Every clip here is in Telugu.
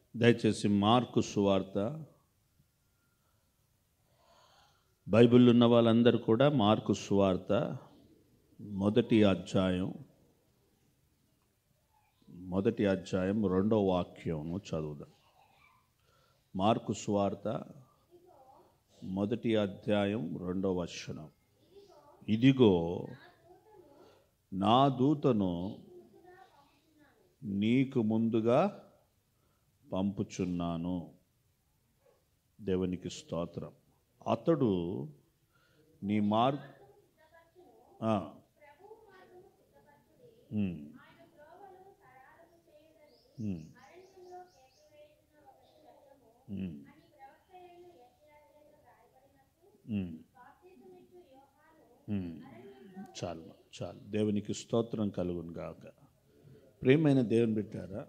దయచేసి మార్కు సువార్త బైబిల్ ఉన్న వాళ్ళందరూ కూడా మార్కు సువార్త మొదటి అధ్యాయం మొదటి అధ్యాయం రెండో వాక్యము చదువుదాం మార్కు సువార్త మొదటి అధ్యాయం రెండో వచనం ఇదిగో నా దూతను నీకు ముందుగా పంపుచున్నాను దేవునికి స్తోత్రం అతడు నీ మార్గ ఆ. ఉమ్. ఉమ్. ఉమ్. ఉమ్. ఉమ్. చాలు చాలు దేవునికి స్తోత్రం కలుగును గాక ప్రేమైన దేవుని పెట్టారా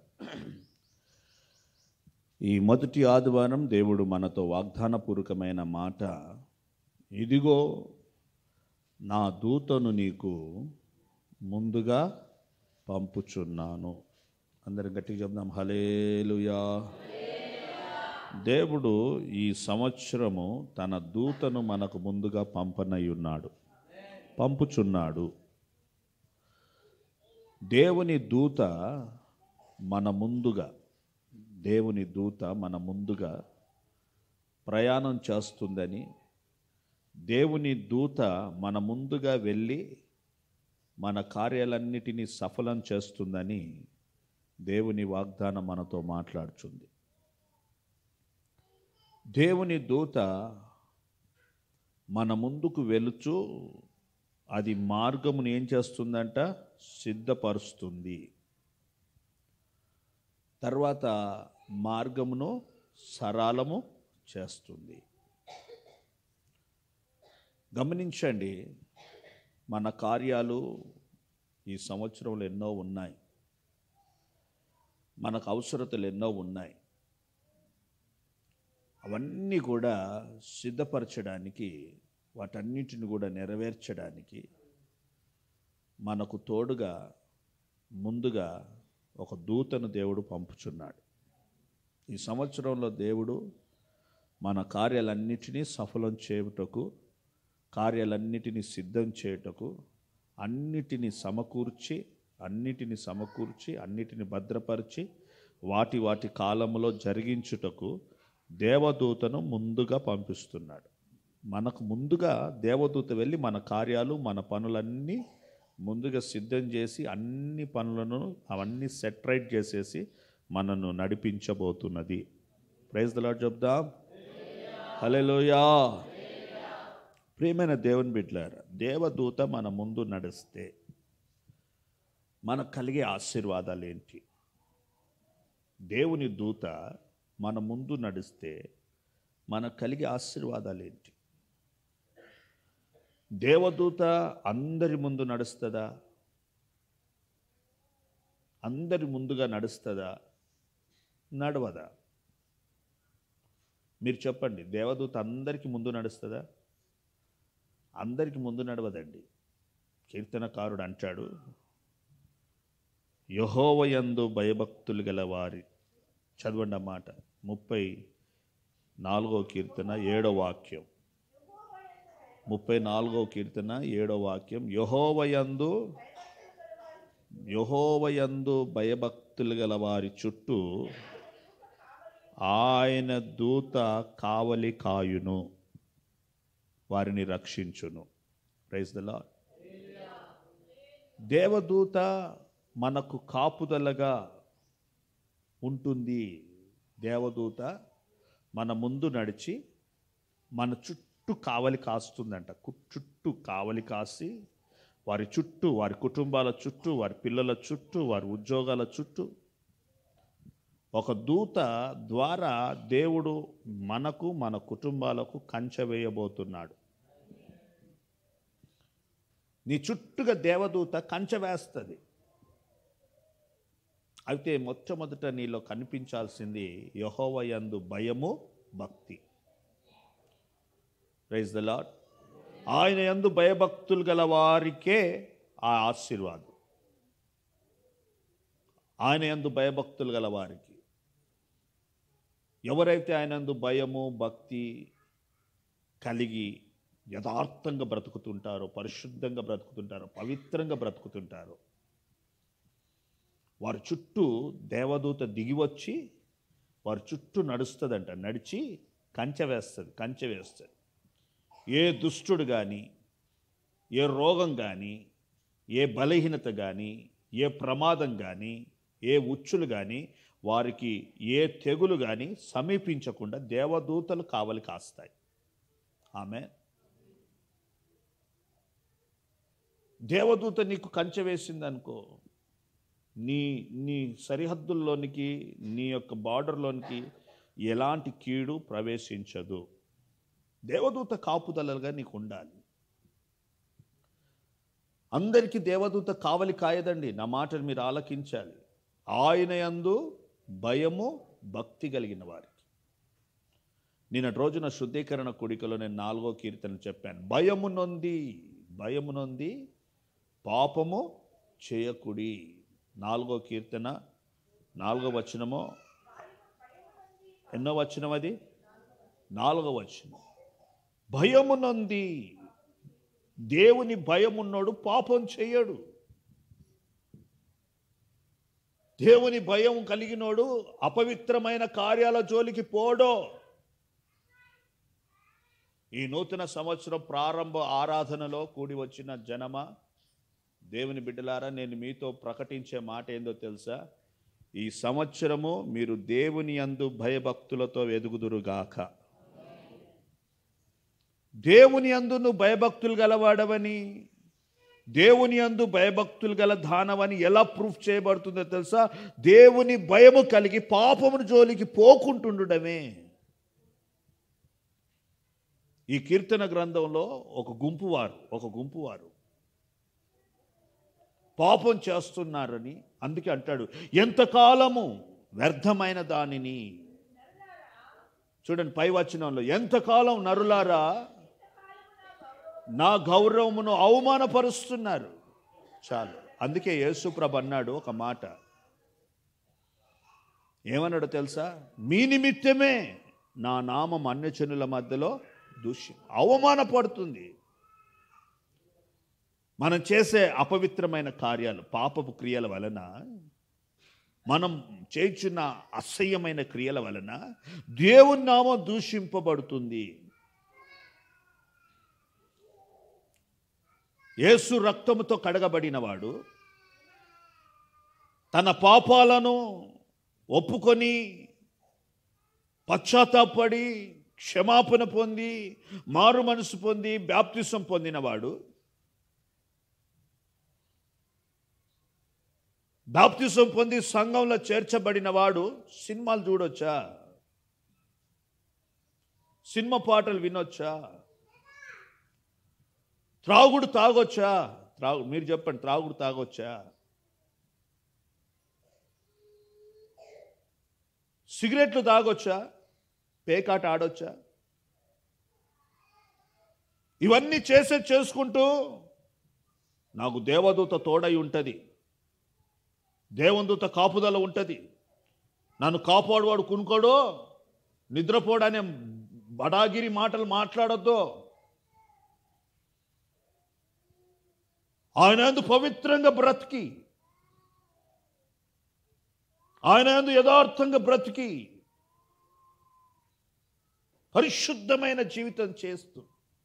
ఈ మొదటి ఆదివారం దేవుడు మనతో వాగ్దానపూర్వకమైన మాట ఇదిగో నా దూతను నీకు ముందుగా పంపుచున్నాను అందరం గట్టిగా చెప్దాం హలేలుయా దేవుడు ఈ సంవత్సరము తన దూతను మనకు ముందుగా పంపనై ఉన్నాడు పంపుచున్నాడు దేవుని దూత మన ముందుగా దేవుని దూత మన ముందుగా ప్రయాణం చేస్తుందని దేవుని దూత మన ముందుగా వెళ్ళి మన కార్యాలన్నిటినీ సఫలం చేస్తుందని దేవుని వాగ్దానం మనతో మాట్లాడుచుంది దేవుని దూత మన ముందుకు వెళుచు అది మార్గమును ఏం చేస్తుందంట సిద్ధపరుస్తుంది తర్వాత మార్గమును సరళము చేస్తుంది గమనించండి మన కార్యాలు ఈ సంవత్సరంలో ఎన్నో ఉన్నాయి మనకు అవసరతలు ఎన్నో ఉన్నాయి అవన్నీ కూడా సిద్ధపరచడానికి వాటన్నిటిని కూడా నెరవేర్చడానికి మనకు తోడుగా ముందుగా ఒక దూతను దేవుడు పంపుచున్నాడు ఈ సంవత్సరంలో దేవుడు మన కార్యాలన్నిటినీ సఫలం చేయుటకు కార్యాలన్నిటినీ సిద్ధం చేయుటకు అన్నిటిని సమకూర్చి అన్నిటిని సమకూర్చి అన్నిటిని భద్రపరిచి వాటి వాటి కాలంలో జరిగించుటకు దేవదూతను ముందుగా పంపిస్తున్నాడు మనకు ముందుగా దేవదూత వెళ్ళి మన కార్యాలు మన పనులన్నీ ముందుగా సిద్ధం చేసి అన్ని పనులను అవన్నీ సెటరైట్ చేసేసి మనను నడిపించబోతున్నది ప్రైజ్ దలాడ్ చెప్దాం హలోయా ప్రియమైన దేవుని బిడ్డలారా దేవదూత మన ముందు నడిస్తే మనకు కలిగే ఆశీర్వాదాలు ఏంటి దేవుని దూత మన ముందు నడిస్తే మనకు కలిగే ఆశీర్వాదాలు ఏంటి దేవదూత అందరి ముందు నడుస్తుందా అందరి ముందుగా నడుస్తుందా నడవదా మీరు చెప్పండి దేవదూత అందరికి ముందు నడుస్తుందా అందరికి ముందు నడవదండి కీర్తనకారుడు అంటాడు యహోవయందు భయభక్తులు గల వారి చదవండి ఆ మాట ముప్పై నాలుగో కీర్తన ఏడో వాక్యం ముప్పై నాలుగో కీర్తన ఏడో వాక్యం యహోవయందు యహోవయందు భయభక్తులు గల వారి చుట్టూ ఆయన దూత కావలి కాయును వారిని రక్షించును ప్రైజ్ ద లార్డ్ దేవదూత మనకు కాపుదలగా ఉంటుంది దేవదూత మన ముందు నడిచి మన చుట్టూ కావలి కాస్తుందంట కు- చుట్టూ కావలి కాసి వారి చుట్టూ వారి కుటుంబాల చుట్టూ వారి పిల్లల చుట్టూ వారి ఉద్యోగాల చుట్టూ ఒక దూత ద్వారా దేవుడు మనకు మన కుటుంబాలకు కంచె వేయబోతున్నాడు నీ చుట్టూగా దేవదూత కంచె వేస్తుంది అయితే మొట్టమొదట నీలో కనిపించాల్సింది యహోవయందు భయము భక్తి రైజ్ ద లాడ్ ఆయన యందు భయభక్తులు గల వారికే ఆ ఆశీర్వాదం ఆయన యందు భయభక్తులు గల వారికి ఎవరైతే ఆయనందు భయము భక్తి కలిగి యథార్థంగా బ్రతుకుతుంటారో పరిశుద్ధంగా బ్రతుకుతుంటారో పవిత్రంగా బ్రతుకుతుంటారో వారి చుట్టూ దేవదూత దిగి వచ్చి వారి చుట్టూ నడుస్తుందంట నడిచి కంచె వేస్తుంది కంచె వేస్తుంది ఏ దుష్టుడు కానీ ఏ రోగం కానీ ఏ బలహీనత కానీ ఏ ప్రమాదం కానీ ఏ ఉచ్చులు కానీ వారికి ఏ తెగులు కానీ సమీపించకుండా దేవదూతలు కావలి కాస్తాయి ఆమె దేవదూత నీకు కంచె వేసింది అనుకో నీ నీ సరిహద్దుల్లోనికి నీ యొక్క బార్డర్లోనికి ఎలాంటి కీడు ప్రవేశించదు దేవదూత కాపుదలగా నీకు ఉండాలి అందరికీ దేవదూత కావలి కాయదండి నా మాటను మీరు ఆలకించాలి ఆయన యందు భయము భక్తి కలిగిన వారికి నిన్నటి రోజున శుద్ధీకరణ కుడికలో నేను నాలుగో కీర్తన చెప్పాను భయము నొంది భయము నొంది పాపము చేయకుడి నాలుగో కీర్తన నాలుగో వచనము ఎన్నో వచనం అది నాలుగో వచనం భయము నొంది దేవుని భయం ఉన్నోడు పాపం చేయడు దేవుని భయం కలిగినోడు అపవిత్రమైన కార్యాల జోలికి పోడో ఈ నూతన సంవత్సరం ప్రారంభ ఆరాధనలో కూడి వచ్చిన జనమ దేవుని బిడ్డలారా నేను మీతో ప్రకటించే మాట ఏందో తెలుసా ఈ సంవత్సరము మీరు దేవుని అందు భయభక్తులతో ఎదుగుదురుగాక దేవుని అందు నువ్వు భయభక్తులు గలవాడవని దేవుని అందు భయభక్తులు గల దానవని ఎలా ప్రూఫ్ చేయబడుతుందో తెలుసా దేవుని భయము కలిగి పాపమును జోలికి పోకుంటుండడమే ఈ కీర్తన గ్రంథంలో ఒక గుంపు వారు ఒక గుంపు వారు పాపం చేస్తున్నారని అందుకే అంటాడు ఎంతకాలము వ్యర్థమైన దానిని చూడండి పై వచనంలో ఎంతకాలం నరులారా నా గౌరవమును అవమానపరుస్తున్నారు చాలు అందుకే యేసుప్రభ అన్నాడు ఒక మాట ఏమన్నాడు తెలుసా మీ నిమిత్తమే నా నామం అన్యజనుల మధ్యలో దూష్యం అవమానపడుతుంది మనం చేసే అపవిత్రమైన కార్యాలు పాపపు క్రియల వలన మనం చేయుచున్న అసహ్యమైన క్రియల వలన దేవుని నామం దూషింపబడుతుంది యేసు రక్తముతో కడగబడినవాడు తన పాపాలను ఒప్పుకొని పశ్చాత్తాపడి క్షమాపణ పొంది మారు మనసు పొంది బ్యాప్తిసం పొందినవాడు బాప్తిసం పొంది సంఘంలో చేర్చబడిన వాడు సినిమాలు చూడొచ్చా సినిమా పాటలు వినొచ్చా త్రాగుడు తాగొచ్చా త్రాగు మీరు చెప్పండి త్రాగుడు తాగొచ్చా సిగరెట్లు తాగొచ్చా పేకాట ఆడొచ్చా ఇవన్నీ చేసే చేసుకుంటూ నాకు దేవదూత తోడై ఉంటుంది దేవందూత కాపుదల ఉంటుంది నన్ను కాపాడువాడు కునుకోడు నిద్రపోడనే బడాగిరి మాటలు మాట్లాడొద్దు ఆయన యందు పవిత్రంగా బ్రతికి ఆయన యందు యథార్థంగా బ్రతికి పరిశుద్ధమైన జీవితం చేస్తూ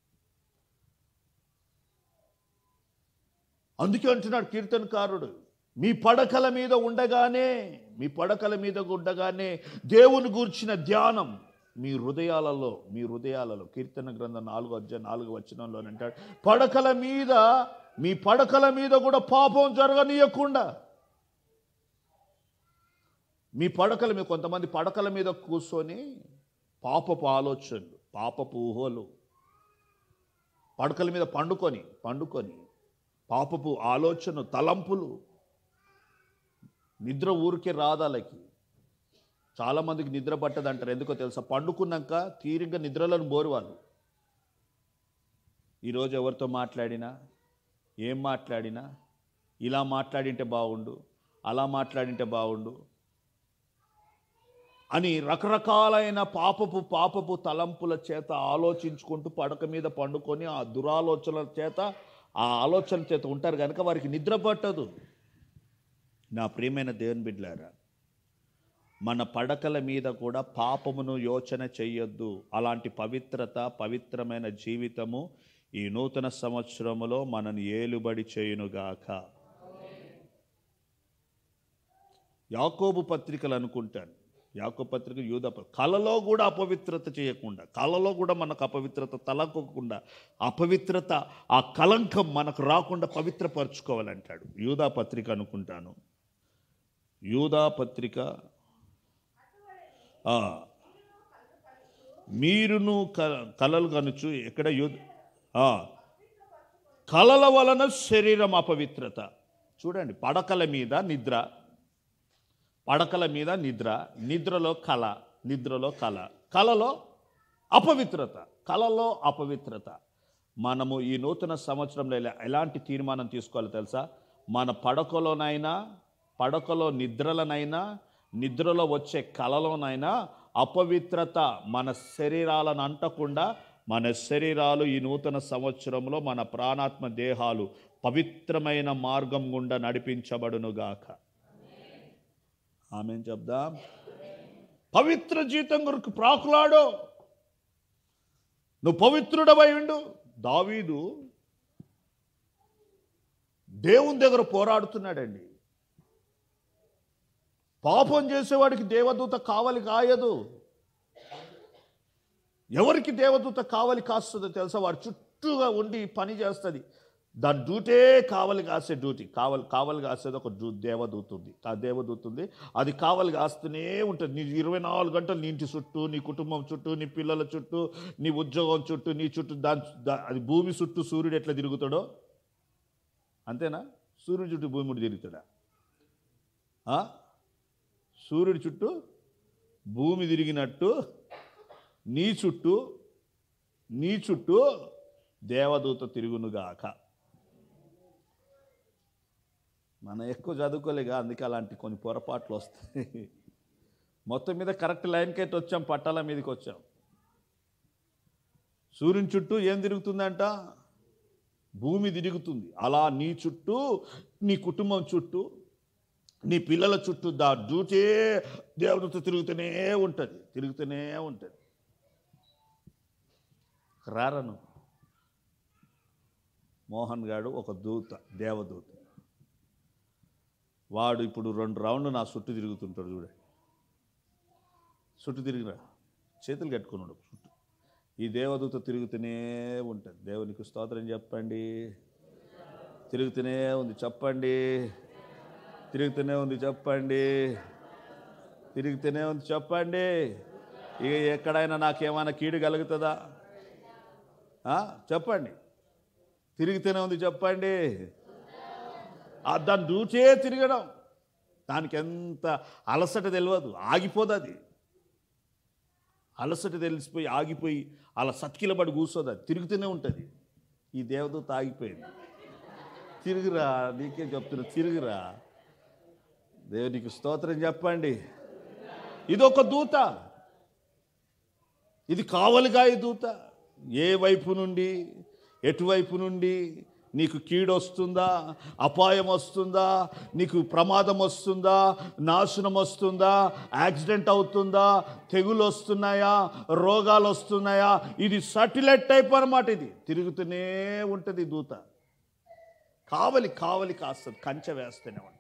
అందుకే అంటున్నాడు కీర్తనకారుడు మీ పడకల మీద ఉండగానే మీ పడకల మీద ఉండగానే దేవుని గూర్చిన ధ్యానం మీ హృదయాలలో మీ హృదయాలలో కీర్తన గ్రంథం నాలుగు అధ్యాయ నాలుగు వచనంలో అంటాడు పడకల మీద మీ పడకల మీద కూడా పాపం జరగనీయకుండా మీ పడకల మీద కొంతమంది పడకల మీద కూర్చొని పాపపు ఆలోచనలు పాపపు ఊహలు పడకల మీద పండుకొని పండుకొని పాపపు ఆలోచన తలంపులు నిద్ర ఊరికే రాదాలకి చాలామందికి నిద్ర పట్టదు అంటారు ఎందుకో తెలుసా పండుకున్నాక తీరిగ్గా నిద్రలను బోరు వాళ్ళు ఈరోజు ఎవరితో మాట్లాడినా ఏం మాట్లాడినా ఇలా మాట్లాడింటే బాగుండు అలా మాట్లాడింటే బాగుండు అని రకరకాలైన పాపపు పాపపు తలంపుల చేత ఆలోచించుకుంటూ పడక మీద పండుకొని ఆ దురాలోచనల చేత ఆ ఆలోచన చేత ఉంటారు కనుక వారికి నిద్ర పట్టదు నా ప్రియమైన దేవుని బిడ్డలారా మన పడకల మీద కూడా పాపమును యోచన చెయ్యొద్దు అలాంటి పవిత్రత పవిత్రమైన జీవితము ఈ నూతన సంవత్సరములో మనని ఏలుబడి చేయునుగాక యాకోబు పత్రికలు అనుకుంటాను యాకోబు పత్రిక యూద ప- కలలో కూడా అపవిత్రత చేయకుండా కలలో కూడా మనకు అపవిత్రత తలకోకుండా అపవిత్రత ఆ కలంకం మనకు రాకుండా పవిత్రపరచుకోవాలంటాడు యూదా పత్రిక అనుకుంటాను యూదా పత్రిక ఆ, మీరును క- కలలు కనుచు ఎక్కడ యూ ఆ, కలల వలన శరీరం అపవిత్రత చూడండి పడకల మీద నిద్ర పడకల మీద నిద్ర నిద్రలో కళ నిద్రలో కళ కళలో అపవిత్రత కళలో అపవిత్రత మనము ఈ నూతన సంవత్సరంలో ఎలా- ఎలాంటి తీర్మానం తీసుకోవాలి తెలుసా మన పడకలోనైనా పడకలో నిద్రలనైనా నిద్రలో వచ్చే కళలోనైనా అపవిత్రత మన శరీరాలను అంటకుండా మన శరీరాలు ఈ నూతన సంవత్సరంలో మన ప్రాణాత్మ దేహాలు పవిత్రమైన మార్గం గుండా నడిపించబడునుగాక ఆమె చెప్దాం పవిత్ర జీతం కొరకు ప్రాకులాడు నువ్వు పవిత్రుడవై ఉండు దావీదు దేవుని దగ్గర పోరాడుతున్నాడండి పాపం చేసేవాడికి దేవదూత కావలి కాయదు ఎవరికి దేవదూత కావలి కాస్తుందో తెలుసా వాడు చుట్టూగా ఉండి పని చేస్తుంది దాని డ్యూటే కావలి కాసే డ్యూటీ కావలి కావలి కాసేది ఒక డ్యూ దేవదూత ఉంది ఆ దేవదూత ఉంది అది కావలి కాస్తూనే ఉంటుంది నీ ఇరవై నాలుగు గంటలు నీ ఇంటి చుట్టూ నీ కుటుంబం చుట్టూ నీ పిల్లల చుట్టూ నీ ఉద్యోగం చుట్టూ నీ చుట్టూ దాని దా- అది భూమి చుట్టూ సూర్యుడు ఎట్లా తిరుగుతాడో అంతేనా సూర్యుడి చుట్టూ భూమి ముడి తిరుగుతాడా ఆ? సూర్యుడి చుట్టూ భూమి తిరిగినట్టు నీ చుట్టూ నీ చుట్టూ దేవదూత తిరుగునుగాక మనం ఎక్కువ చదువుకోలేగా అందుకే అలాంటి కొన్ని పొరపాట్లు వస్తాయి మొత్తం మీద కరెక్ట్ లైన్కి అయితే వచ్చాం పట్టాల మీదకి వచ్చాం సూర్యుని చుట్టూ ఏం తిరుగుతుందంట భూమి తిరుగుతుంది అలా నీ చుట్టూ నీ కుటుంబం చుట్టూ నీ పిల్లల చుట్టూ దా డ్యూటీ దేవతతో తిరుగుతూనే ఉంటుంది తిరుగుతూనే ఉంటుంది రారను మోహన్ గాడు ఒక దూత దేవదూత వాడు ఇప్పుడు రెండు రౌండ్లు నా చుట్టూ తిరుగుతుంటాడు చూడండి చుట్టూ తిరిగిరా చేతులు కట్టుకున్నాడు చుట్టూ ఈ దేవదూత తిరుగుతూనే ఉంటుంది దేవునికి స్తోత్రం చెప్పండి తిరుగుతూనే ఉంది చెప్పండి తిరుగుతూనే ఉంది చెప్పండి తిరుగుతూనే ఉంది చెప్పండి ఇక ఎక్కడైనా నాకేమైనా కీడు కలుగుతుందా ఆ? చెప్పండి తిరుగుతూనే ఉంది చెప్పండి ఆ దాని డ్యూటే తిరగడం దానికి ఎంత అలసట తెలియదు ఆగిపోదు అది అలసట తెలిసిపోయి ఆగిపోయి అలా సత్కిలబడి కూర్చోదు అది తిరుగుతూనే ఉంటుంది ఈ దేవదూత ఆగిపోయింది తిరుగురా నీకే చెప్తున్నా తిరుగురా దేవునికి స్తోత్రం చెప్పండి ఇది ఒక దూత ఇది కావలిగా ఈ దూత ఏ వైపు నుండి ఎటువైపు నుండి నీకు కీడు వస్తుందా అపాయం వస్తుందా నీకు ప్రమాదం వస్తుందా నాశనం వస్తుందా యాక్సిడెంట్ అవుతుందా తెగులు వస్తున్నాయా రోగాలు వస్తున్నాయా ఇది సటిలైట్ టైప్ అనమాట ఇది తిరుగుతూనే ఉంటుంది ఈ దూత కావలి కావలి కాస్తుంది కంచె వేస్తూనే ఉంటుంది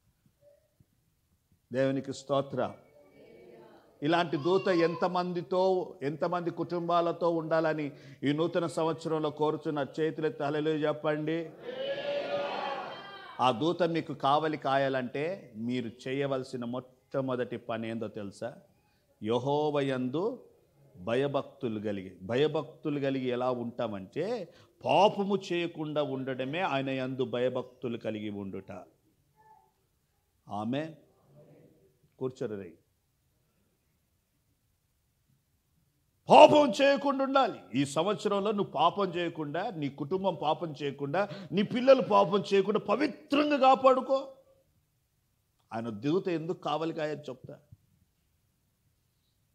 దేవునికి స్తోత్ర ఇలాంటి దూత ఎంతమందితో ఎంతమంది కుటుంబాలతో ఉండాలని ఈ నూతన సంవత్సరంలో కోరుచున్న చేతుల తలలు చెప్పండి ఆ దూత మీకు కావలి కాయాలంటే మీరు చేయవలసిన మొట్టమొదటి పని ఏందో తెలుసా యహోవయందు భయభక్తులు కలిగి భయభక్తులు కలిగి ఎలా ఉంటామంటే పాపము చేయకుండా ఉండడమే ఆయన యందు భయభక్తులు కలిగి ఉండుట ఆమె కూర్చోరు రై పాపం చేయకుండా ఉండాలి ఈ సంవత్సరంలో నువ్వు పాపం చేయకుండా నీ కుటుంబం పాపం చేయకుండా నీ పిల్లలు పాపం చేయకుండా పవిత్రంగా కాపాడుకో ఆయన దిగుత ఎందుకు కావాలి కాయని చెప్తా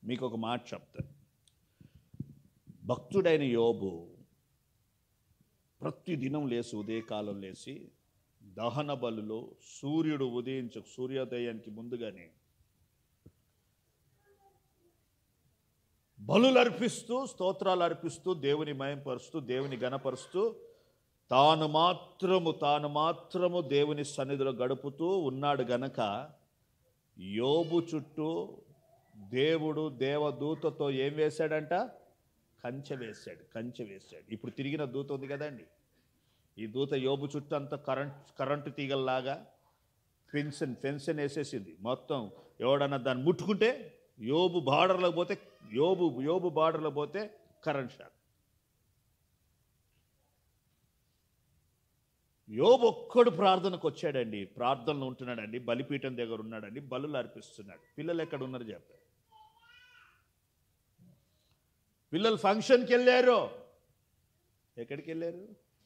మీకు ఒక మాట చెప్తాను భక్తుడైన యోబు ప్రతి దినం లేచి ఉదయకాలం లేచి దహన బలులో సూర్యుడు ఉదయించ సూర్యోదయానికి ముందుగానే బలులు అర్పిస్తూ స్తోత్రాలు అర్పిస్తూ దేవుని మయంపరుస్తూ దేవుని గణపరుస్తూ తాను మాత్రము తాను మాత్రము దేవుని సన్నిధిలో గడుపుతూ ఉన్నాడు గనక యోబు చుట్టూ దేవుడు దేవదూతతో ఏం వేశాడంట కంచె వేశాడు కంచె వేశాడు ఇప్పుడు తిరిగిన దూత ఉంది కదండి ఈ దూత యోబు చుట్టూ అంతా కరెంట్ కరెంటు తీగల్లాగా ఫెన్సన్ ఫెన్సన్ వేసేసింది మొత్తం ఎవడన్నా దాన్ని ముట్టుకుంటే యోబు బార్డర్లో పోతే యోబు యోబు బార్డర్లో పోతే కరెంట్ షాక్ యోబు ఒక్కడు ప్రార్థనకు వచ్చాడండి ప్రార్థనలో ఉంటున్నాడండి బలిపీఠం దగ్గర ఉన్నాడండి బలులు అర్పిస్తున్నాడు పిల్లలు ఎక్కడ ఉన్నారు చెప్పారు పిల్లలు ఫంక్షన్కి వెళ్ళారు ఎక్కడికి వెళ్ళారు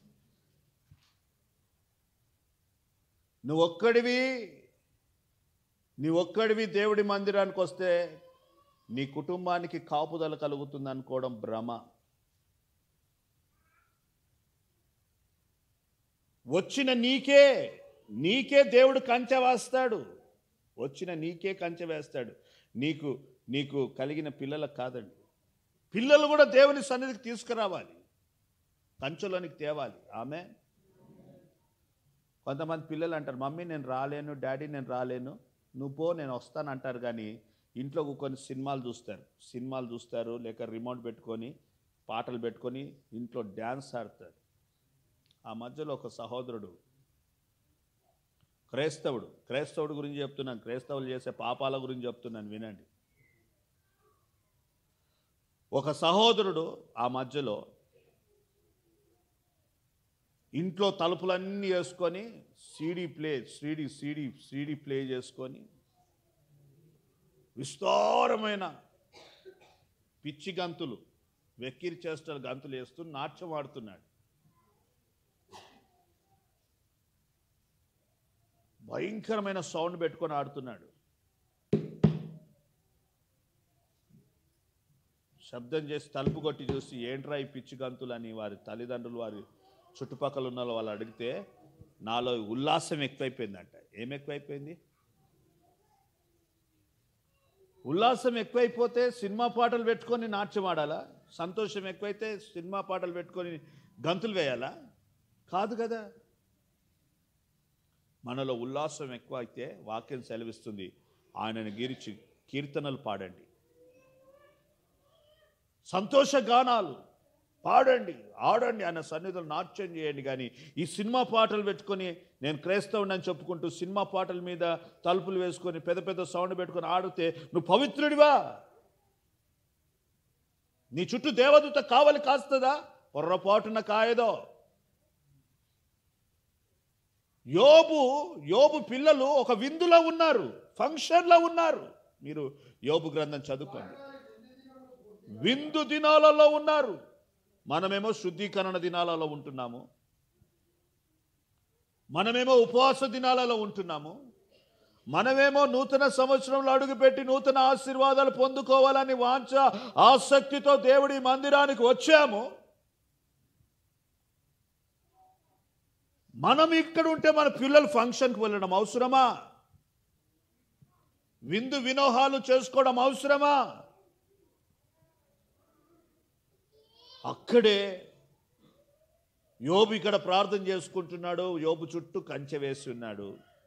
నువ్వు ఒక్కడివి నీ ఒక్కడివి దేవుడి మందిరానికి వస్తే నీ కుటుంబానికి కాపుదల కలుగుతుంది అనుకోవడం భ్రమ వచ్చిన నీకే నీకే దేవుడు కంచె వేస్తాడు వచ్చిన నీకే కంచె వేస్తాడు నీకు నీకు కలిగిన పిల్లలకు కాదండి పిల్లలు కూడా దేవుని సన్నిధికి తీసుకురావాలి కంచెలోనికి తేవాలి ఆమె కొంతమంది పిల్లలు అంటారు మమ్మీ నేను రాలేను డాడీ నేను రాలేను నువ్వు పో నేను వస్తాను అంటారు కానీ ఇంట్లో కొన్ని సినిమాలు చూస్తారు సినిమాలు చూస్తారు లేక రిమోట్ పెట్టుకొని పాటలు పెట్టుకొని ఇంట్లో డ్యాన్స్ ఆడతారు ఆ మధ్యలో ఒక సహోదరుడు క్రైస్తవుడు క్రైస్తవుడు గురించి చెప్తున్నాను క్రైస్తవులు చేసే పాపాల గురించి చెప్తున్నాను వినండి ఒక సహోదరుడు ఆ మధ్యలో ఇంట్లో తలుపులన్నీ వేసుకొని CD play CD CD CD play చేసుకొని విస్తారమైన పిచ్చి గంతులు వెక్కిరి చేష్టలు గంతులు వేస్తూ నాట్యం ఆడుతున్నాడు భయంకరమైన సౌండ్ పెట్టుకొని ఆడుతున్నాడు శబ్దం చేసి తలుపు కొట్టి చూసి ఏంట్రా ఈ పిచ్చి గంతులు అని వారి తల్లిదండ్రులు వారి చుట్టుపక్కల ఉన్న వాళ్ళు అడిగితే నాలో ఉల్లాసం ఎక్కువైపోయిందంట ఏం ఎక్కువైపోయింది ఉల్లాసం ఎక్కువైపోతే సినిమా పాటలు పెట్టుకొని నాట్యం ఆడాలా సంతోషం ఎక్కువైతే సినిమా పాటలు పెట్టుకొని గంతులు వేయాలా కాదు కదా మనలో ఉల్లాసం ఎక్కువ అయితే వాక్యం సెలవిస్తుంది ఆయనను గీర్చి కీర్తనలు పాడండి సంతోష గానాలు పాడండి ఆడండి ఆయన సన్నిధులు నాట్యం చేయండి కానీ ఈ సినిమా పాటలు పెట్టుకొని నేను క్రైస్తవుని అని చెప్పుకుంటూ సినిమా పాటల మీద తలుపులు వేసుకొని పెద్ద పెద్ద సౌండ్ పెట్టుకొని ఆడితే నువ్వు పవిత్రుడివా నీ చుట్టూ దేవదూత కావలి కాస్తుందా పొర్రపాటున కాయదో యోబు యోబు పిల్లలు ఒక విందులో ఉన్నారు ఫంక్షన్లో ఉన్నారు మీరు యోబు గ్రంథం చదువుకోండి విందు దినాలలో ఉన్నారు మనమేమో శుద్ధీకరణ దినాలలో ఉంటున్నాము మనమేమో ఉపవాస దినాలలో ఉంటున్నాము మనమేమో నూతన సంవత్సరంలో అడుగుపెట్టి నూతన ఆశీర్వాదాలు పొందుకోవాలని వాంఛ ఆసక్తితో దేవుడి మందిరానికి వచ్చాము మనం ఇక్కడ ఉంటే మన పిల్లలు ఫంక్షన్కి వెళ్ళడం అవసరమా విందు వినోహాలు చేసుకోవడం అవసరమా అక్కడే యోబు ఇక్కడ ప్రార్థన చేసుకుంటున్నాడు యోబు చుట్టూ కంచె వేసి ఉన్నాడు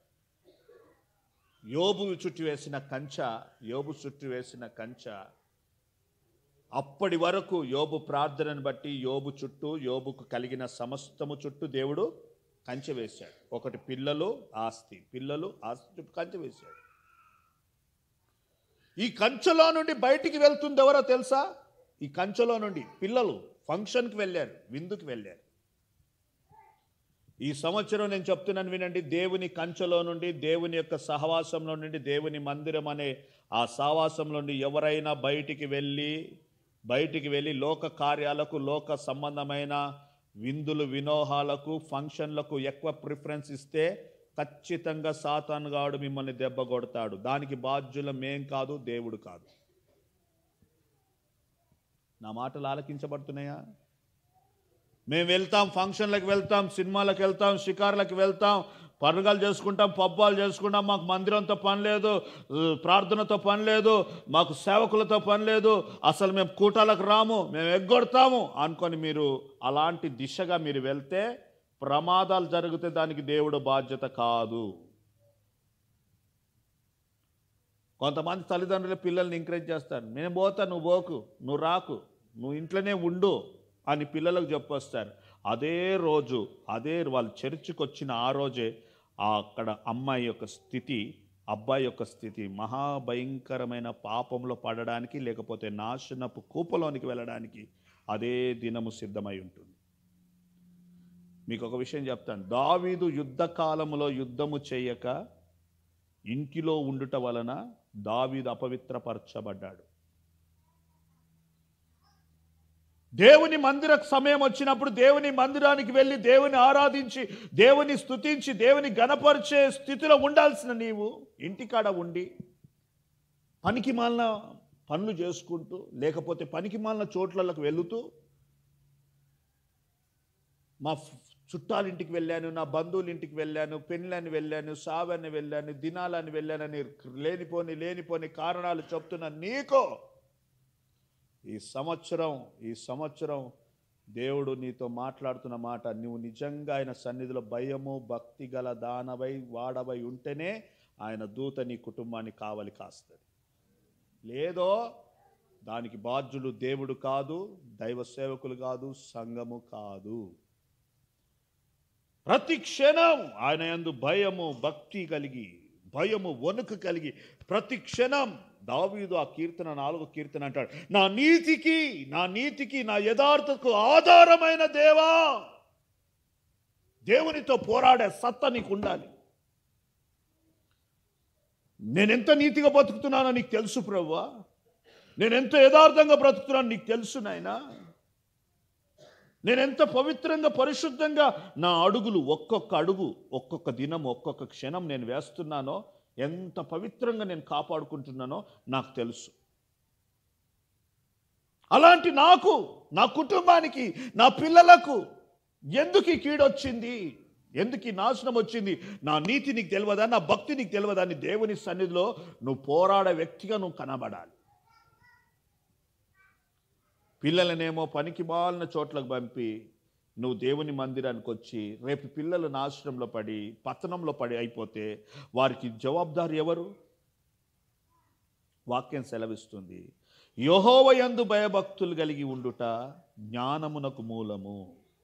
యోబు చుట్టూ వేసిన కంచ యోబు చుట్టూ వేసిన కంచ అప్పటి వరకు యోబు ప్రార్థనను బట్టి యోబు చుట్టూ యోబుకు కలిగిన సమస్తము చుట్టూ దేవుడు కంచె వేశాడు ఒకటి పిల్లలు ఆస్తి పిల్లలు ఆస్తి చుట్టూ కంచె వేశాడు ఈ కంచెలో నుండి బయటికి వెళ్తుంది ఎవరో తెలుసా ఈ కంచెలో నుండి పిల్లలు ఫంక్షన్కి వెళ్ళారు విందుకు వెళ్ళారు ఈ సంవత్సరం నేను చెప్తున్నాను వినండి దేవుని కంచెలో నుండి దేవుని యొక్క సహవాసంలో నుండి దేవుని మందిరం అనే ఆ సహవాసంలో నుండి ఎవరైనా బయటికి వెళ్ళి బయటికి వెళ్ళి లోక కార్యాలకు లోక సంబంధమైన విందులు వినోహాలకు ఫంక్షన్లకు ఎక్కువ ప్రిఫరెన్స్ ఇస్తే ఖచ్చితంగా సాతానుగాడు మిమ్మల్ని దెబ్బ కొడతాడు దానికి బాధ్యులం మేం కాదు దేవుడు కాదు నా మాటలు ఆలకించబడుతున్నాయా మేము వెళ్తాం ఫంక్షన్లకు వెళ్తాం సినిమాలకు వెళ్తాం షికార్లకు వెళ్తాం పండుగలు చేసుకుంటాం పబ్బాలు చేసుకుంటాం మాకు మందిరంతో పని లేదు ఉ, ప్రార్థనతో పని లేదు మాకు సేవకులతో పని లేదు అసలు మేము కూటాలకు రాము మేము ఎగ్గొడతాము అనుకొని మీరు అలాంటి దిశగా మీరు వెళ్తే ప్రమాదాలు జరిగితే దానికి దేవుడు బాధ్యత కాదు కొంతమంది తల్లిదండ్రులు పిల్లల్ని ఎంకరేజ్ చేస్తారు నేను పోతా నువ్వు పోకు నువ్వు రాకు నువ్వు ఇంట్లోనే ఉండు అని పిల్లలకు చెప్పొస్తారు అదే రోజు అదే వాళ్ళు చర్చికి వచ్చిన ఆ రోజే ఆ అక్కడ అమ్మాయి యొక్క స్థితి అబ్బాయి యొక్క స్థితి మహాభయంకరమైన పాపంలో పడడానికి లేకపోతే నాశనపు కూపలోనికి వెళ్ళడానికి అదే దినము సిద్ధమై ఉంటుంది మీకు ఒక విషయం చెప్తాను దావీదు యుద్ధ కాలములో యుద్ధము చేయక ఇంటిలో ఉండుట వలన దావీదు అపవిత్రపరచబడ్డాడు దేవుని మందిర సమయం వచ్చినప్పుడు దేవుని మందిరానికి వెళ్ళి దేవుని ఆరాధించి దేవుని స్తుతించి దేవుని గణపరిచే స్థితిలో ఉండాల్సిన నీవు ఇంటికాడ ఉండి పనికి మాలిన పనులు చేసుకుంటూ లేకపోతే పనికి మాలిన చోట్లకు వెళుతూ మా ఫ్- చుట్టాలింటికి వెళ్ళాను నా బంధువుల ఇంటికి వెళ్ళాను పెళ్ళని వెళ్ళాను సావని వెళ్ళాను దినాలని వెళ్ళానని లేనిపోని లేనిపోని కారణాలు చెప్తున్న నీకో ఈ సంవత్సరం ఈ సంవత్సరం దేవుడు నీతో మాట్లాడుతున్న మాట నువ్వు నిజంగా ఆయన సన్నిధిలో భయము భక్తి గల దానవై వాడవై ఉంటేనే ఆయన దూత నీ కుటుంబాన్ని కావలి కాస్తుంది లేదో దానికి బాధ్యులు దేవుడు కాదు దైవ సేవకులు కాదు సంఘము కాదు ప్రతి క్షణం ఆయన యందు భయము భక్తి కలిగి భయము వణుకు కలిగి ప్రతి క్షణం దావీదు ఆ కీర్తన నాలుగో కీర్తన అంటాడు నా నీతికి నా నీతికి నా యథార్థకు ఆధారమైన దేవా దేవునితో పోరాడే సత్త నీకు ఉండాలి నేనెంత నీతిగా బతుకుతున్నానో నీకు తెలుసు ప్రవ్వా నేనెంత యథార్థంగా బ్రతుకుతున్నానో నీకు తెలుసు నాయనా నేనెంత పవిత్రంగా పరిశుద్ధంగా నా అడుగులు ఒక్కొక్క అడుగు ఒక్కొక్క దినం ఒక్కొక్క క్షణం నేను వేస్తున్నానో ఎంత పవిత్రంగా నేను కాపాడుకుంటున్నానో నాకు తెలుసు అలాంటి నాకు నా కుటుంబానికి నా పిల్లలకు ఎందుకు ఈ కీడొచ్చింది ఎందుకు ఈ నాశనం వచ్చింది నా నీతి నీకు తెలియదా నా భక్తి నీకు తెలియదా అని దేవుని సన్నిధిలో నువ్వు పోరాడే వ్యక్తిగా నువ్వు కనబడాలి పిల్లలనేమో పనికి మాలిన చోట్లకు పంపి నువ్వు దేవుని మందిరానికి వచ్చి రేపు పిల్లలు నాశనంలో పడి పతనంలో పడి అయిపోతే వారికి జవాబుదారు ఎవరు వాక్యం సెలవిస్తుంది యహోవయందు భయభక్తులు కలిగి ఉండుట జ్ఞానమునకు మూలము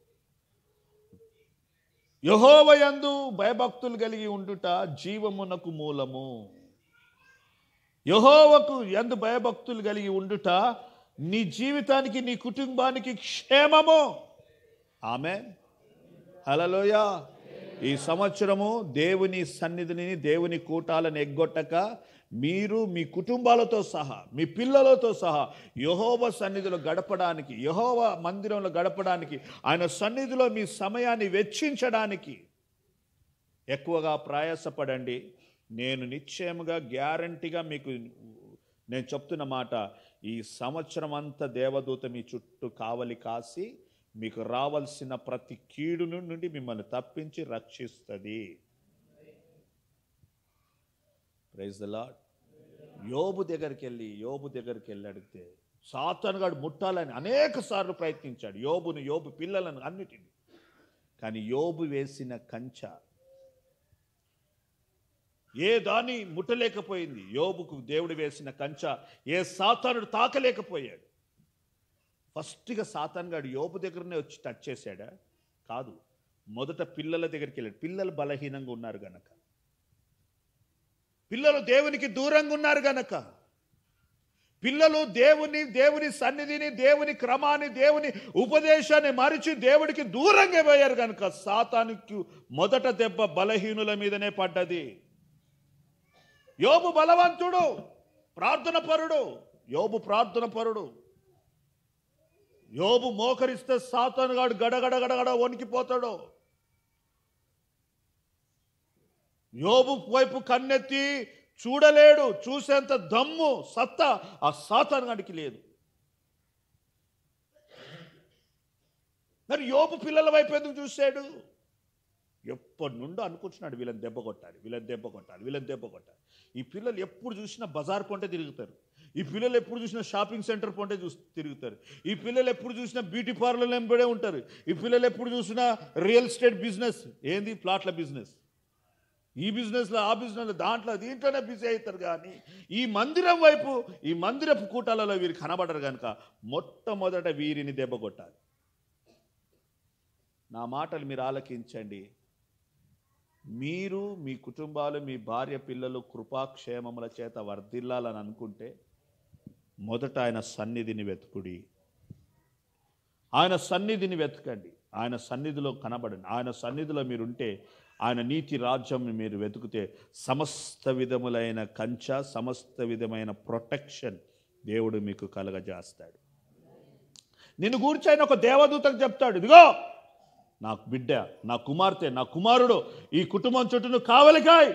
యహోవయందు భయభక్తులు కలిగి ఉండుట జీవమునకు మూలము యహోవకు ఎందు భయభక్తులు కలిగి ఉండుట నీ జీవితానికి నీ కుటుంబానికి క్షేమము ఆమె హలలోయ ఈ సంవత్సరము దేవుని సన్నిధిని దేవుని కూటాలను ఎగ్గొట్టక మీరు మీ కుటుంబాలతో సహా మీ పిల్లలతో సహా యహోవ సన్నిధిలో గడపడానికి యహోవ మందిరంలో గడపడానికి ఆయన సన్నిధిలో మీ సమయాన్ని వెచ్చించడానికి ఎక్కువగా ప్రయాసపడండి నేను నిశ్చయముగా గ్యారంటీగా మీకు నేను చెప్తున్న మాట ఈ సంవత్సరం అంతా దేవదూత మీ చుట్టూ కావలి కాసి మీకు రావాల్సిన ప్రతి కీడు నుండి మిమ్మల్ని తప్పించి రక్షిస్తుంది ప్రైజ్ ద లాడ్ యోబు దగ్గరికి వెళ్ళి యోబు దగ్గరికి వెళ్ళి అడిగితే సాతానుగాడు ముట్టాలని అనేక సార్లు ప్రయత్నించాడు యోబును యోబు పిల్లలను అన్నిటిని కానీ యోబు వేసిన కంచ ఏ దాన్ని ముట్టలేకపోయింది యోబుకు దేవుడు వేసిన కంచ ఏ సాతానుడు తాకలేకపోయాడు ఫస్ట్గా సాతాన్ గాడు యోబు దగ్గరనే వచ్చి టచ్ చేశాడా కాదు మొదట పిల్లల దగ్గరికి వెళ్ళాడు పిల్లలు బలహీనంగా ఉన్నారు గనక పిల్లలు దేవునికి దూరంగా ఉన్నారు గనక పిల్లలు దేవుని దేవుని సన్నిధిని దేవుని క్రమాన్ని దేవుని ఉపదేశాన్ని మరిచి దేవుడికి దూరంగా పోయారు గనక సాతానికి మొదట దెబ్బ బలహీనుల మీదనే పడ్డది యోబు బలవంతుడు ప్రార్థన పరుడు యోబు ప్రార్థన పరుడు యోబు మోకరిస్తే సాతానుగాడు గడగడ గడగడ వణికిపోతాడు యోబు వైపు కన్నెత్తి చూడలేడు చూసేంత దమ్ము సత్తా ఆ సాతానుగాడికి లేదు మరి యోపు పిల్లల వైపు ఎందుకు చూశాడు ఎప్పటి నుండో అనుకుంటున్నాడు వీళ్ళని దెబ్బ కొట్టాలి వీళ్ళని దెబ్బ కొట్టాలి వీళ్ళని దెబ్బ కొట్టాలి ఈ పిల్లలు ఎప్పుడు చూసినా బజార్ పొంటే తిరుగుతారు ఈ పిల్లలు ఎప్పుడు చూసినా షాపింగ్ సెంటర్ పొంటే చూసి తిరుగుతారు ఈ పిల్లలు ఎప్పుడు చూసినా బ్యూటీ పార్లర్ వెంబడే ఉంటారు ఈ పిల్లలు ఎప్పుడు చూసినా రియల్ ఎస్టేట్ బిజినెస్ ఏంది ప్లాట్ల బిజినెస్ ఈ బిజినెస్లో ఆ బిజినెస్లో దాంట్లో దీంట్లోనే బిజీ అవుతారు కానీ ఈ మందిరం వైపు ఈ మందిరపు కూటాలలో వీరు కనబడరు కనుక మొట్టమొదట వీరిని దెబ్బ కొట్టాలి నా మాటలు మీరు ఆలకించండి మీరు మీ కుటుంబాలు మీ భార్య పిల్లలు కృపాక్షేమముల చేత వర్ధిల్లాలని అనుకుంటే మొదట ఆయన సన్నిధిని వెతుకుడి ఆయన సన్నిధిని వెతకండి ఆయన సన్నిధిలో కనబడండి ఆయన సన్నిధిలో మీరుంటే ఆయన నీతి రాజ్యం మీరు వెతుకుతే సమస్త విధములైన కంచ సమస్త విధమైన ప్రొటెక్షన్ దేవుడు మీకు కలగజేస్తాడు నిన్ను గూర్చి ఆయన ఒక దేవదూతకు చెప్తాడు ఇదిగో నా బిడ్డ నా కుమార్తె నా కుమారుడు ఈ కుటుంబం చుట్టూ కావలికాయ్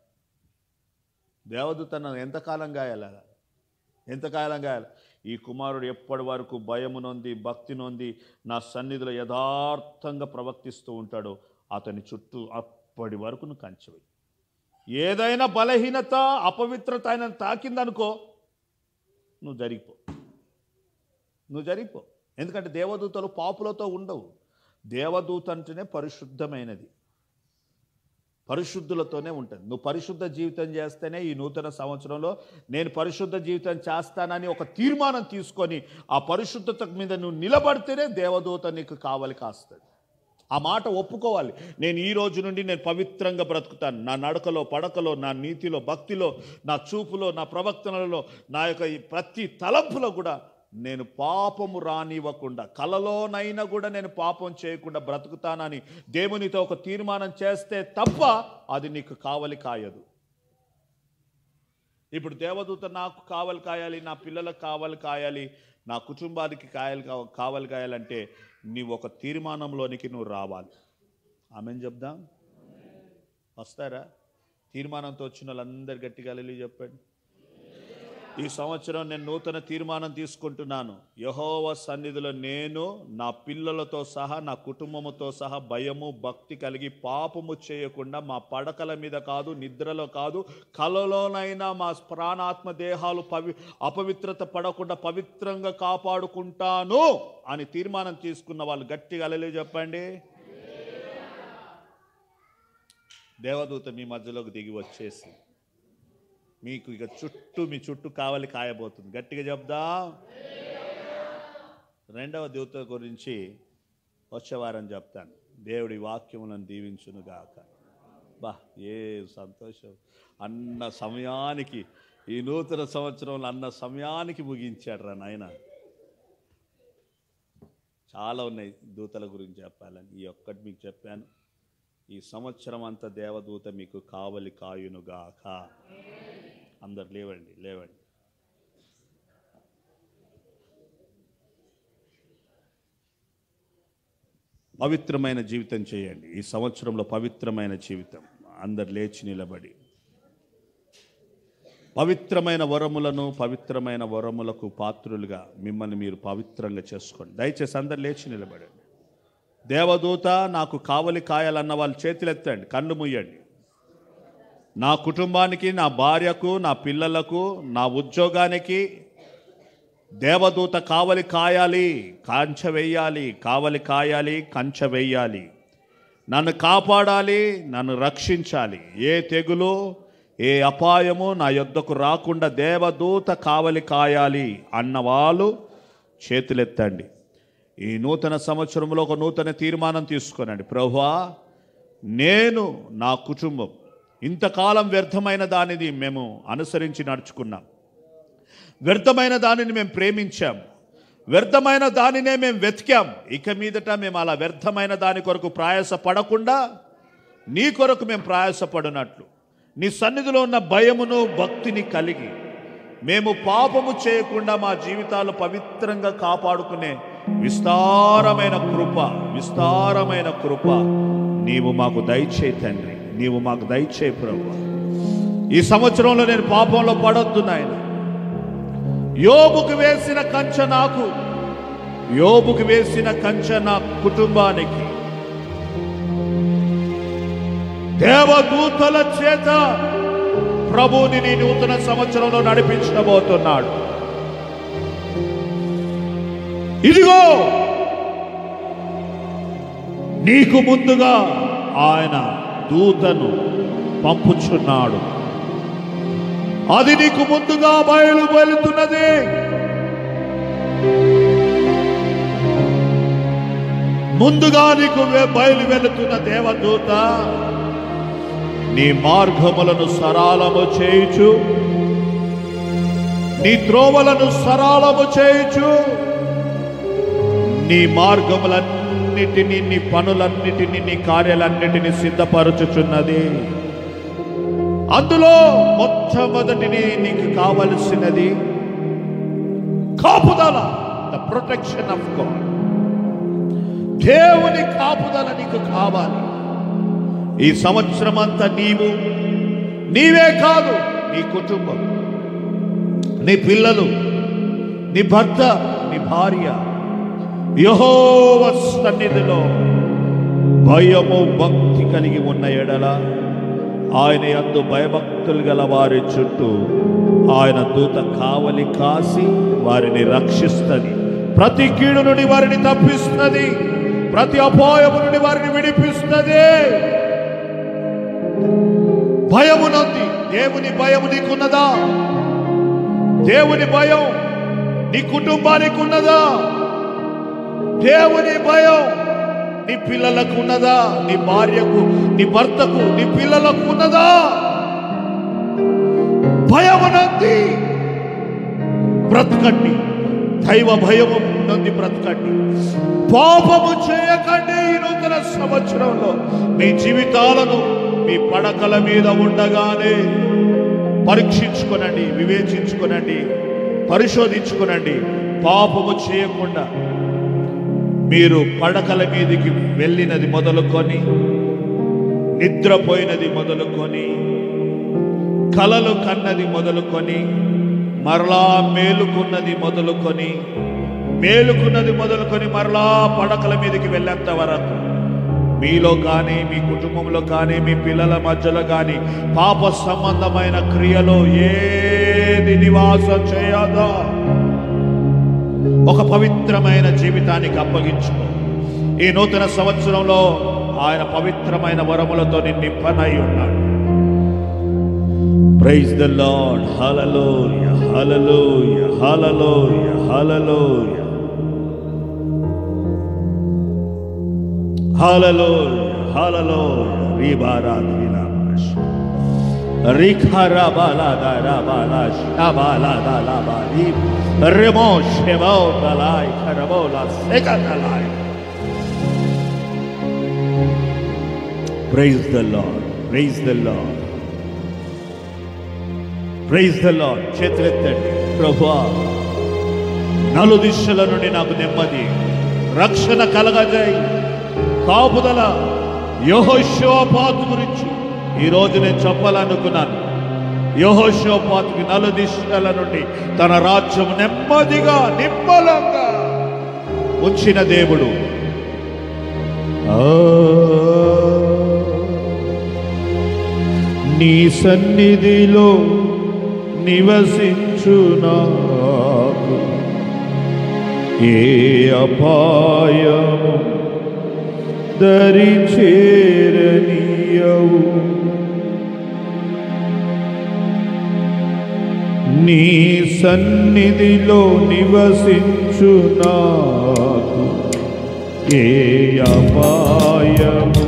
దేవదూత నన్ను ఎంతకాలం గాయాలి అలా? ఎంతకాలం గాయాలి ఈ కుమారుడు ఎప్పటి వరకు భయము నొంది భక్తి నొంది నా సన్నిధిలో యథార్థంగా ప్రవర్తిస్తూ ఉంటాడో అతని చుట్టూ అప్పటి వరకు నువ్వు కంచెవి ఏదైనా బలహీనత అపవిత్రత ఆయన తాకిందనుకో నువ్వు జరిగిపో నువ్వు జరిగిపో ఎందుకంటే దేవదూతలు పాపులతో ఉండవు దేవదూత అంటేనే పరిశుద్ధమైనది పరిశుద్ధులతోనే ఉంటుంది నువ్వు పరిశుద్ధ జీవితం చేస్తేనే ఈ నూతన సంవత్సరంలో నేను పరిశుద్ధ జీవితం చేస్తానని ఒక తీర్మానం తీసుకొని ఆ పరిశుద్ధత మీద నువ్వు నిలబడితేనే దేవదూత నీకు కావలి కాస్తుంది ఆ మాట ఒప్పుకోవాలి నేను ఈ రోజు నుండి నేను పవిత్రంగా బ్రతుకుతాను నా నడకలో పడకలో నా నీతిలో భక్తిలో నా చూపులో నా ప్రవర్తనలో నా యొక్క ఈ ప్రతి తలంపులో కూడా నేను పాపము రానివ్వకుండా కలలోనైనా కూడా నేను పాపం చేయకుండా బ్రతుకుతానని దేవునితో ఒక తీర్మానం చేస్తే తప్ప అది నీకు కావలి కాయదు ఇప్పుడు దేవదూత నాకు కావలి కాయాలి నా పిల్లలకు కావలి కాయాలి నా కుటుంబానికి కాయలు కావ- కావలి కాయాలంటే నీవు ఒక తీర్మానంలోనికి నువ్వు రావాలి ఆమెను చెప్దాం వస్తారా తీర్మానంతో వచ్చిన వాళ్ళందరు గట్టిగా వెళ్ళి చెప్పండి ఈ సంవత్సరం నేను నూతన తీర్మానం తీసుకుంటున్నాను యహోవ సన్నిధిలో నేను నా పిల్లలతో సహా నా కుటుంబముతో సహా భయము భక్తి కలిగి పాపము చేయకుండా మా పడకల మీద కాదు నిద్రలో కాదు కలలోనైనా మా ప్రాణాత్మ దేహాలు పవి అపవిత్రత పడకుండా పవిత్రంగా కాపాడుకుంటాను అని తీర్మానం తీసుకున్న వాళ్ళు గట్టిగా అలలే చెప్పండి దేవదూత మీ మధ్యలోకి దిగి వచ్చేసి మీకు ఇక చుట్టూ మీ చుట్టూ కావలి కాయబోతుంది గట్టిగా చెప్దాం రెండవ దూత గురించి వచ్చే వారం చెప్తాను దేవుడి వాక్యములను దీవించును గాక బా ఏ సంతోషం అన్న సమయానికి ఈ నూతన సంవత్సరంలో అన్న సమయానికి ముగించాడు రా నాయన చాలా ఉన్నాయి దూతల గురించి చెప్పాలని ఈ ఒక్కటి మీకు చెప్పాను ఈ సంవత్సరం అంతా దేవదూత మీకు కావలి కాయునుగాక అందరు లేవండి లేవండి పవిత్రమైన జీవితం చేయండి ఈ సంవత్సరంలో పవిత్రమైన జీవితం అందరు లేచి నిలబడి పవిత్రమైన వరములను పవిత్రమైన వరములకు పాత్రులుగా మిమ్మల్ని మీరు పవిత్రంగా చేసుకోండి దయచేసి అందరు లేచి నిలబడండి దేవదూత నాకు కావలి కాయాలన్న వాళ్ళు చేతులెత్తండి కన్ను ముయ్యండి నా కుటుంబానికి నా భార్యకు నా పిల్లలకు నా ఉద్యోగానికి దేవదూత కావలి కాయాలి కాంచ వేయాలి కావలి కాయాలి కంచ వేయాలి నన్ను కాపాడాలి నన్ను రక్షించాలి ఏ తెగులు ఏ అపాయము నా యొద్దకు రాకుండా దేవదూత కావలి కాయాలి అన్న వాళ్ళు చేతులెత్తండి ఈ నూతన సంవత్సరంలో ఒక నూతన తీర్మానం తీసుకోనండి ప్రభువా నేను నా కుటుంబం ఇంతకాలం వ్యర్థమైన దానిని మేము అనుసరించి నడుచుకున్నాం వ్యర్థమైన దానిని మేము ప్రేమించాం వ్యర్థమైన దానినే మేము వెతికాం ఇక మీదట మేము అలా వ్యర్థమైన దాని కొరకు ప్రయాస పడకుండా నీ కొరకు మేము ప్రయాసపడినట్లు నీ సన్నిధిలో ఉన్న భయమును భక్తిని కలిగి మేము పాపము చేయకుండా మా జీవితాలు పవిత్రంగా కాపాడుకునే విస్తారమైన కృప విస్తారమైన కృప నీవు మాకు దయచే తండ్రి నీవు మాకు దయచే ప్రభు ఈ సంవత్సరంలో నేను పాపంలో పడొద్దు నాయన యోబుకు వేసిన కంచె నాకు యోబుకు వేసిన కంచె నా కుటుంబానికి దేవదూతల చేత ప్రభుని నీ నూతన సంవత్సరంలో నడిపించబోతున్నాడు ఇదిగో నీకు ముందుగా ఆయన దూతను పంపుచున్నాడు అది నీకు ముందుగా బయలు వెళుతున్నది ముందుగా నీకు వె- బయలు వెళుతున్న దేవదూత నీ మార్గములను సరాలము చేయుచు నీ త్రోవలను సరాలము చేయుచు నీ మార్గములన్నిటినీ నీ పనులన్నిటినీ నీ కార్యాలన్నిటినీ సిద్ధపరచుచున్నది అందులో మొట్టమొదటిని నీకు కావలసినది కాపుదల ద ప్రొటెక్షన్ ఆఫ్ గాడ్ దేవుని కాపుదల నీకు కావాలి ఈ సంవత్సరం అంతా నీవు నీవే కాదు నీ కుటుంబం నీ పిల్లలు నీ భర్త నీ భార్య యహోవ సన్నిధిలో భయము భక్తి కలిగి ఉన్న ఎడల ఆయన యందు భయభక్తులు గల వారి చుట్టూ ఆయన దూత కావలి కాసి వారిని రక్షిస్తుంది ప్రతి కీడు నుండి వారిని తప్పిస్తుంది ప్రతి అపాయము నుండి వారిని విడిపిస్తుంది భయము నంది దేవుని భయము నీకున్నదా దేవుని భయం నీ కుటుంబానికి ఉన్నదా దేవుని భయం నీ పిల్లలకు ఉన్నదా నీ భార్యకు నీ భర్తకు నీ పిల్లలకు ఉన్నదా భయమునంది బ్రతకండి దైవ భయము నుండి బ్రతకండి పాపము చేయకండి ఈ నూతన సంవత్సరంలో మీ జీవితాలను మీ పడకల మీద ఉండగానే పరీక్షించుకొనండి వివేచించుకొనండి పరిశోధించుకొనండి పాపము చేయకుండా మీరు పడకల మీదికి వెళ్ళినది మొదలుకొని నిద్రపోయినది మొదలుకొని కలలు కన్నది మొదలుకొని మరలా మేలుకున్నది మొదలుకొని మేలుకున్నది మొదలుకొని మరలా పడకల మీదకి వెళ్ళేంత వరకు మీలో కానీ మీ కుటుంబంలో కానీ మీ పిల్లల మధ్యలో కానీ పాప సంబంధమైన క్రియలో ఏది నివాసం చేయదా ఒక పవిత్రమైన జీవితానికి అప్పగించుకో ఈ నూతన సంవత్సరంలో ఆయన పవిత్రమైన వరములతో నిన్ను నింపనై ఉన్నాడు praise the lord hallelujah hallelujah hallelujah hallelujah hallelujah hallelujah రీబారా దిలామాష్ రిఖారా బాలా దారా బాలా షాబాలా దాలా బాలి రెమో షెబో దలాయ్ ఖరబోలా సెకదలాయ్ praise the lord praise the lord praise the lord చేతులెత్తండి ప్రభువా నలు దిశల నుండి నాకు నెమ్మది రక్షణ కలగజాయి కాపుదల యహోశోపాత్ గురించి ఈ రోజు నేను చెప్పాలనుకున్నాను యహోశోపాత్కి నలు దిశల నుండి తన రాజ్యం నెమ్మదిగా నిమ్మలంగా ఉంచిన దేవుడు ఆ నీ సన్నిధిలో నివసించునా ఏ అపాయము దరి చేరనీయవు నీ సన్నిధిలో నివసించునాకు ఏ అపాయము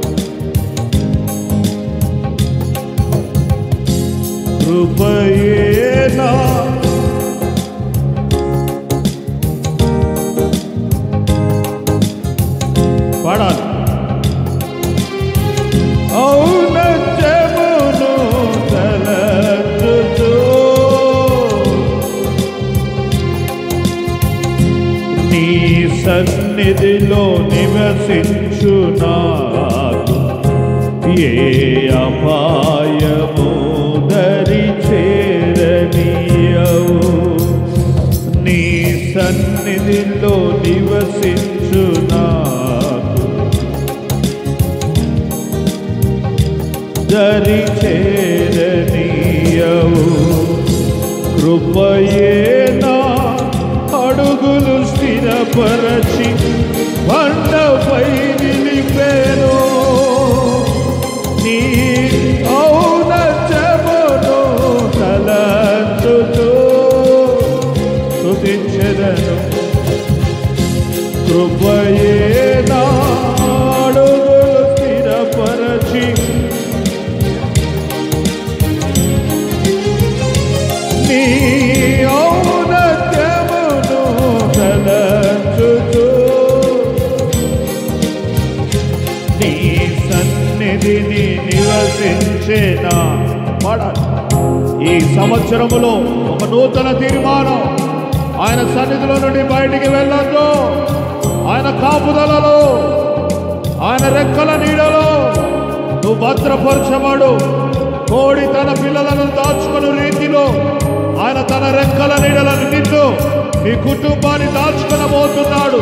కృపయేనా పాడాలి ఔన్నత్యమును తలచుచు నీ సన్నిధిలో నివసించు నాకు ఏ అపాయము దరి చేరనీయవు నీ నీ సన్నిధిలో నివసించు నాకు దరి చేరనీయవు కృపయేనా అడుగులు స్థిరపరచి బండపై నిలిపేను నీ ఔనత్యమును తలంచుతూ స్తుతించెదను కృపయేనా అడుగులు స్థిరపరచి నీ ఔన్నత్యమును తలంచుతూ నీ సన్నిధిని నివసించేనా పాడాలి ఈ సంవత్సరములో ఒక నూతన తీర్మానం ఆయన సన్నిధిలో నుండి బయటికి వెళ్ళొద్దు ఆయన కాపుదలలో ఆయన రెక్కల నీడలో నువ్వు భద్రపరచబడు కోడి తన పిల్లలను దాచుకుని రీతిలో ఆయన తన రెక్కల నీడలను నిన్ను నీ కుటుంబాన్ని దాచుకునబోతున్నాడు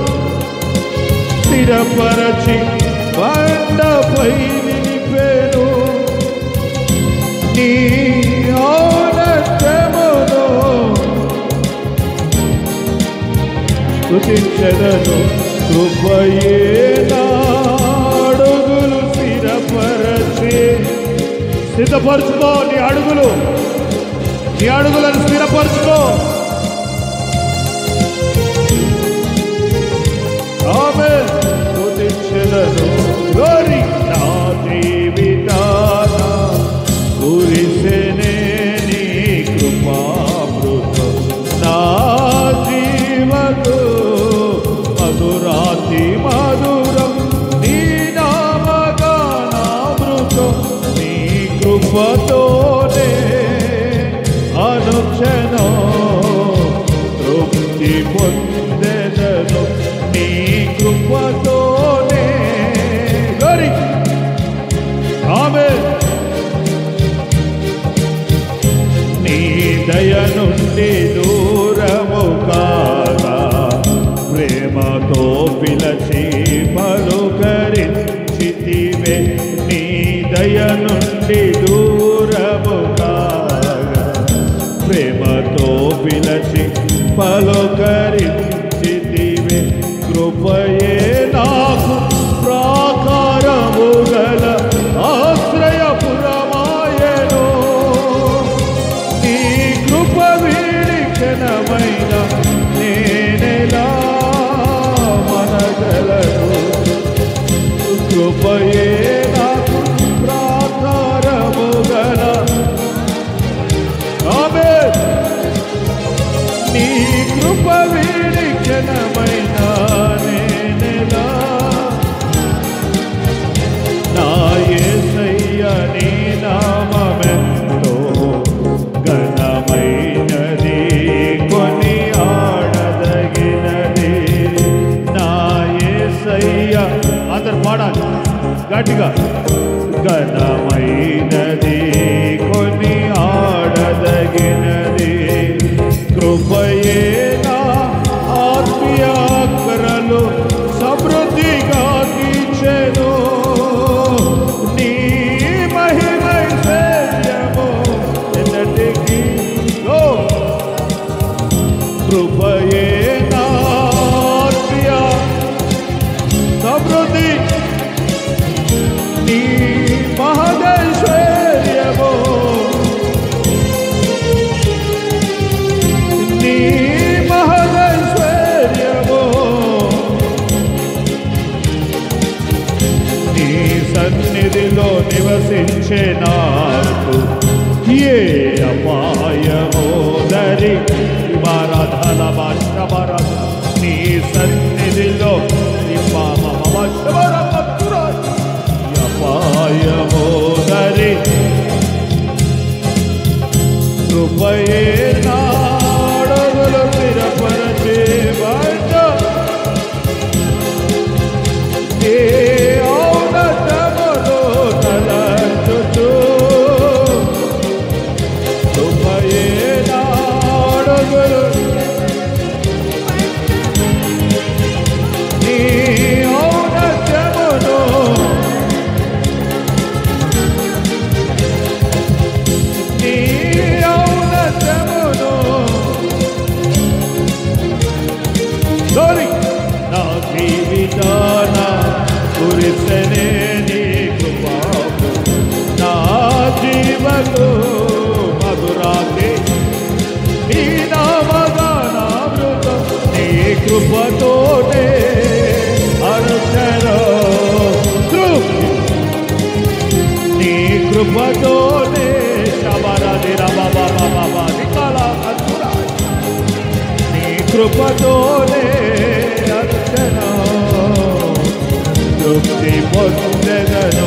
స్థిరపరచి బండపై నిలిపేను నీ ఔన్నత్యమును స్తుతించెదను కృపయే అడుగులు స్థిరపరచి సిద్ధపరచుకో నీ అడుగులు నీ అడుగులను స్థిరపరచుకో ఆమె స్తుతించెదను glory నా జీవితాన కురిసెనే నీ కృపామృతం నా జీవకు మధురాతి మధురం నీ నామగానామృతం నీ కృపతోనే అనుక్షణం తృప్తి పొందెదను నీ కృపతోనే గరి ఆమె నీ దయ నుండి దూరము కాగా ప్రేమతో పిలచి పలుకరించితివే నీ దయ నుండి దూరము కాగా ప్రేమతో పిలచి పలుకరించితివే కృపయే నాకు ప్రాకారము గల ఆశ్రయపురమాయను నీ కృప వీడికనమైన నేనెలా మనగలను కృపయే నాకు ప్రాకారము గల ఆమేన్ నీ కృప వీడికనమైన నేనెలా నా యేసయ్య నీ నామమెంతో ఘనమైనది కొని ఆడదగినది నా యేసయ్య అందరు పాడాలి గట్టిగా ఘనమైనది కొని ఆడదగినది కృపయే నా ఆత్మీయాకరలు సమృద్ధిగా తీర్చెను నీ మహిమైశ్వర్యము ఎన్నటికీ ఓ కృపయే నా ఆత్మీయ సమృద్ధి నీ మహదైశ్వర్యము నీ మహదైశ్వర్యము నీ సన్నిధిలో నివసించే నాకు ఏ అపాయమో దరి బారాధన భాష నీ సన్నిధిలో నీ పామ మమ శబరమత్తురాజు. ఈ అపాయమో దరి కృపయే నాడగులు స్థిరపరచే వాడ ఏ ఔన్నతములో తలంచుచు కృపయే నాడగులు కృపతోనే రక్షణ తృప్తి పొందెదను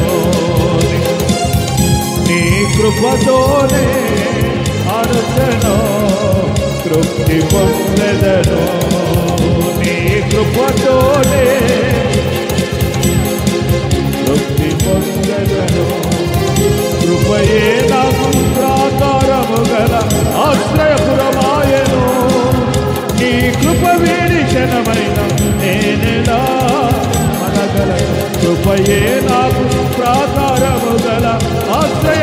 నీ కృపతోనే అర్చన తృప్తి పొందెదను నీ కృపతోనే తృప్తి పొందెదను కృపయే నాకు ప్రాకారము గల ఆశ్రయపురమాయను నీ కృప వీడి క్షణమైన నేనెలా మనగల కృపయే నాకు ప్రాకారము గల ఆశ్రయ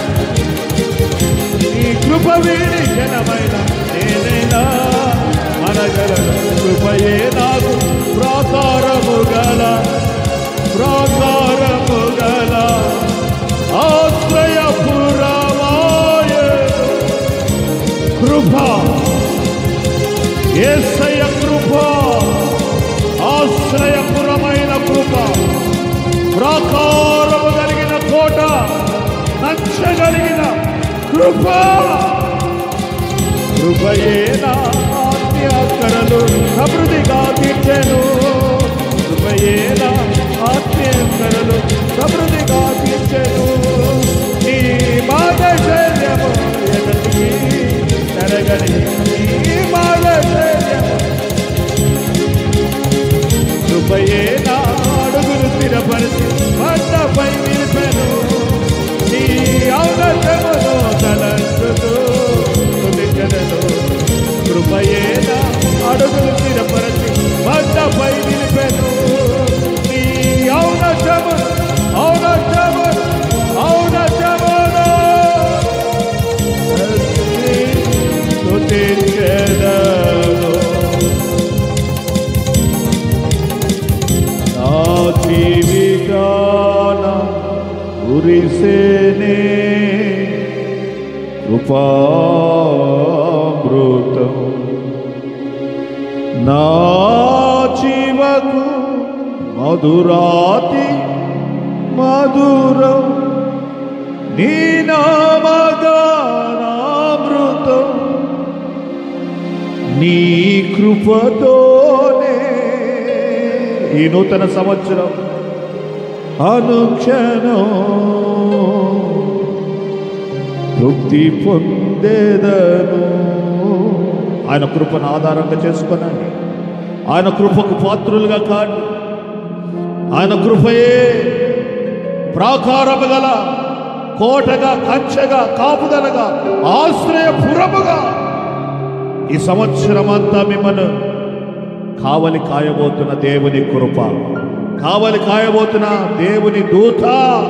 నీ కృప వీడి క్షణమైన నేనెలా మనగల కృపయే నాకు ప్రాకారము గల ప్రాకారము గల ఆశ్రయపురమాయ కృప ఏసయ కృప ఆశ్రయపురమైన కృప ప్రాకారము కలిగిన కోట నచ్చగలిగిన కృప కృపయేనా ఆత్మీయకరలు సమృద్ధిగా తీర్చెను కృపయేనా ఆత్మీయకరలు సమృద్ధిగా తీర్చెను నీ మాగశల్యము ఎనటికి తరగని నీ మాగశల్యము కృపయేనా అడుగులు స్థిరపరిచి పంటపై నిలిపెను నీ ఔనతమును తలంచుతూ తుదించదను కృపయేన అడుగులు స్థిరపరచి పంటపై నిలిపెను నీ ఔనతమును ఔనతమును ఔనతమును తుదించదను నా జీవితాన ఉరిసేనే కృపామృతం నా జీవకు మధురాతి మధురం నీ నామగానామృతం నీ కృపతోనే ఈ నూతన సంవత్సరం అనుక్షణం తృప్తి పొందేదను ఆయన కృపను ఆధారంగా చేసుకున్నాను ఆయన కృపకు పాత్రులుగా కాండి ఆయన కృపయే ప్రాకారము గల కోటగా కంచెగా కాపుదలగా ఆశ్రయపురముగా ఈ సంవత్సరం అంతా మిమ్మల్ని కావలి కాయబోతున్న దేవుని కృప కావలి కాయబోతున్న దేవుని దూత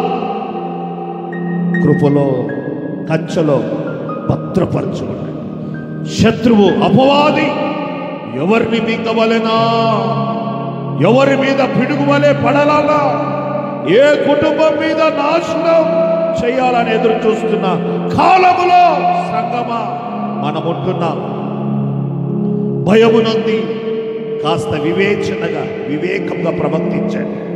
కృపలో కంచెలో భద్రపరచుకోండి శత్రువు అపవాది ఎవరిని మింగవలెనా ఎవరి మీద పిడుగువలే పడలాలా ఏ కుటుంబం మీద నాశనం చేయాలని ఎదురు చూస్తున్న కాలములో సంగమా మనముంటున్నాం భయమునంది కాస్త వివేచనగా వివేకంగా ప్రవర్తించండి